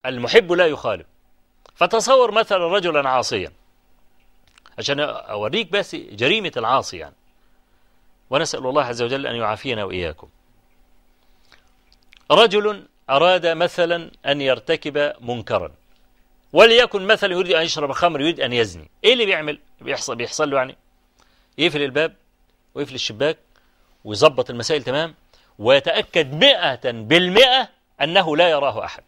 المحب لا يخالف فتصور مثلا رجلا عاصيا عشان أوريك بس جريمة العاصي يعني ونسأل الله عز وجل أن يعافينا وإياكم رجل أراد مثلا أن يرتكب منكرا وليكن مثلا يريد أن يشرب خمر يريد أن يزني إيه اللي بيعمل بيحصل, بيحصل له يعني يقفل الباب ويقفل الشباك ويظبط المسائل تمام ويتأكد مئة بالمئة أنه لا يراه أحد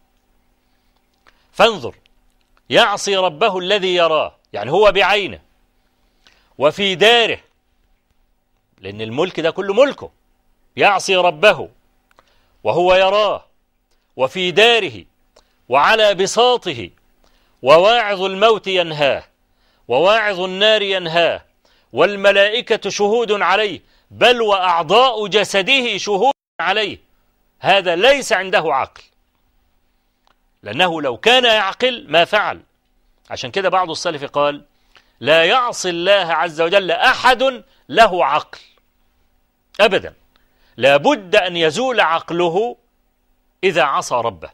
فانظر يعصي ربه الذي يراه يعني هو بعينه وفي داره لأن الملك ده كله ملكه يعصي ربه وهو يراه وفي داره وعلى بساطه وواعظ الموت ينهاه وواعظ النار ينهاه والملائكة شهود عليه بل وأعضاء جسده شهود عليه هذا ليس عنده عقل لأنه لو كان يعقل ما فعل عشان كده بعض السلف قال لا يعصي الله عز وجل أحد له عقل أبدا لابد أن يزول عقله إذا عصى ربه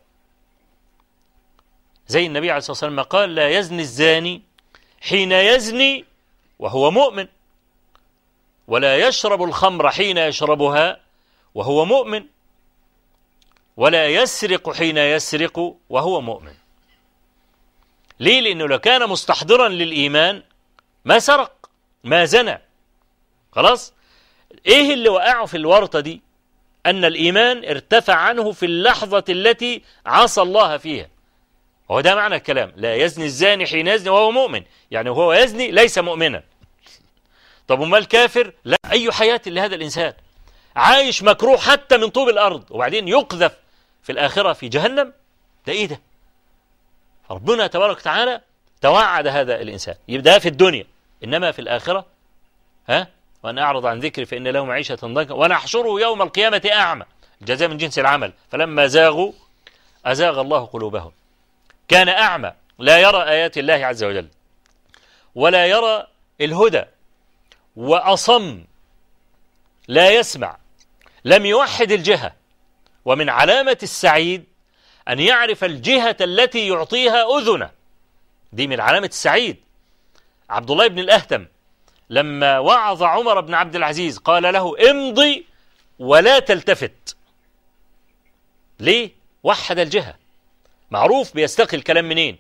زي النبي عليه الصلاة والسلام قال لا يزني الزاني حين يزني وهو مؤمن ولا يشرب الخمر حين يشربها وهو مؤمن ولا يسرق حين يسرق وهو مؤمن ليه لأنه لو كان مستحضرا للإيمان ما سرق ما زنى خلاص ايه اللي وقعه في الورطة دي أن الإيمان ارتفع عنه في اللحظة التي عصى الله فيها هو ده معنى الكلام لا يزني الزاني حين يزني وهو مؤمن يعني وهو يزني ليس مؤمنا طب وما الكافر لا أي حياة لهذا الإنسان عايش مكروه حتى من طوب الأرض وبعدين يقذف في الآخرة في جهنم ده إيه ده ربنا تبارك وتعالى توعد هذا الإنسان يبدأ في الدنيا إنما في الآخرة ها وأن أعرض عن ذكري فإن له معيشة ضنكا ونحشره يوم القيامة أعمى الجزاء من جنس العمل فلما زاغوا أزاغ الله قلوبهم كان أعمى لا يرى آيات الله عز وجل ولا يرى الهدى وأصم لا يسمع لم يوحد الجهة ومن علامة السعيد أن يعرف الجهة التي يعطيها أذنه دي من علامة السعيد عبد الله بن الأهتم لما وعظ عمر بن عبد العزيز قال له امضي ولا تلتفت ليه؟ وحد الجهة معروف بيستقي الكلام منين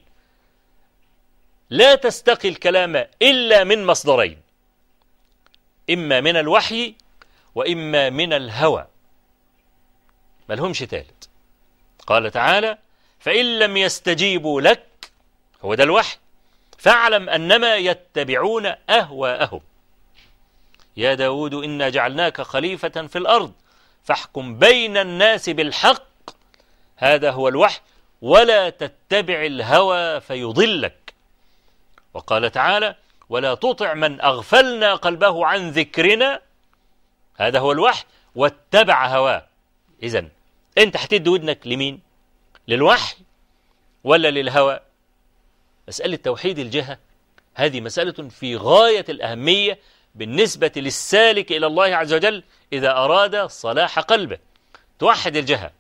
لا تستقي الكلام إلا من مصدرين إما من الوحي وإما من الهوى ملهمش ثالث قال تعالى فإن لم يستجيبوا لك هو ده الوحي فاعلم أنما يتبعون أهواءهم يا داود إنا جعلناك خليفة في الأرض فاحكم بين الناس بالحق هذا هو الوحي ولا تتبع الهوى فيضلك وقال تعالى ولا تطع من أغفلنا قلبه عن ذكرنا هذا هو الوحي واتبع هواه إذا أنت هتدي ودنك لمين للوحي ولا للهوى مسألة توحيد الجهة هذه مسألة في غاية الأهمية بالنسبة للسالك إلى الله عز وجل إذا أراد صلاح قلبه توحد الجهة